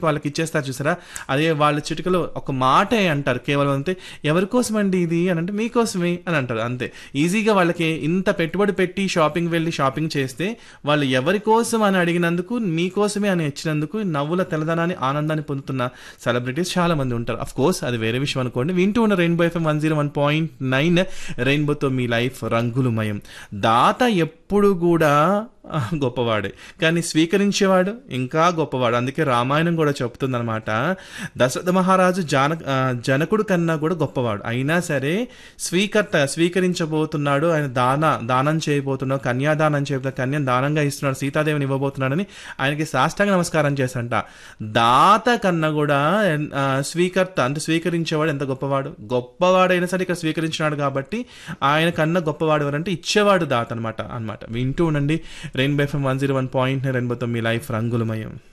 చెప్పి వాళ్ళకి ఇచ్చేస్తారు చూసారా అదే వాళ్ళ చిటికలో ఒక మాటే అంటారు కేవలం అంతే ఎవరి కోసం అండి ఇది అని అంటే మీకోసమే అని అంటారు అంతే ఈజీగా వాళ్ళకి ఇంత పెట్టుబడి పెట్టి షాపింగ్ వెళ్ళి షాపింగ్ చేస్తే వాళ్ళు ఎవరి కోసం అని అడిగినందుకు మీకోసమే అని ఇచ్చినందుకు నవ్వుల తెల్లదనాన్ని ఆనందాన్ని పొందుతున్న సెలబ్రిటీస్ చాలా మంది ఉంటారు అఫ్ కోర్స్ అది వేరే విషయం అనుకోండి వింటూ ఉన్న rainbow FM one zero one point nine రెయిన్బోతో మీ లైఫ్ రంగులమయం దాత ఎప్పుడు కూడా ఆ, గొప్పవాడే కానీ స్వీకరించేవాడు ఇంకా గొప్పవాడు అందుకే రామాయణం కూడా చెప్తుందనమాట దశరథ మహారాజు జాన ఆ, జనకుడు కన్నా కూడా గొప్పవాడు అయినా సరే స్వీకర్త స్వీకరించబోతున్నాడు ఆయన దాన దానం చేయబోతున్నాడు కన్యాదానం చేయబోతున్నాడు కన్యను దానంగా ఇస్తున్నాడు సీతాదేవిని ఇవ్వబోతున్నాడని ఆయనకి సాష్టాంగ నమస్కారం చేసంట దాత కన్నా కూడా ఎన్- ఆ, స్వీకర్త అంటే స్వీకరించేవాడు ఎంత గొప్పవాడు గొప్పవాడైనా సరే ఇక్కడ స్వీకరించినాడు కాబట్టి ఆయన కన్నా గొప్పవాడు ఎవరంటే ఇచ్చేవాడు దాత అనమాట అనమాట వింటూ ఉండండి rainbow FM one zero one point రెయిన్బోతో మీ లైఫ్ రంగులమయం